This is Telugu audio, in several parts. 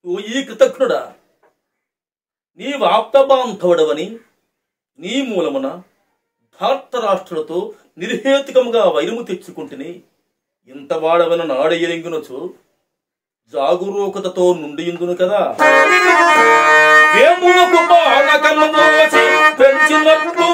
ఓ ఈ కృతజ్ఞుడా నీ వాప్త బాంధవుడవని నీ మూలమున భారత రాష్ట్రులతో నిర్హేతుకముగా వైరము తెచ్చుకుంటుని ఇంత వాడవన నాడ ఎరింగునచు జాగురూకతతో నుండి ఇందును కదా వేమునకు బాణకము మోసి పెంచినట్టు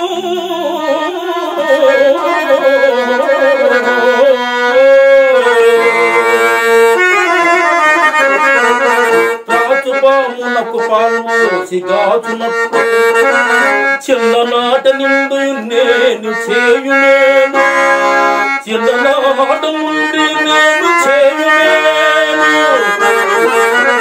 త్రాచుపామునకు పాల్మోసి గాచునట్టు చిన్ననాట నిండు నేను చేయునేను చిన్ననాట నుండి నేను చేయునేను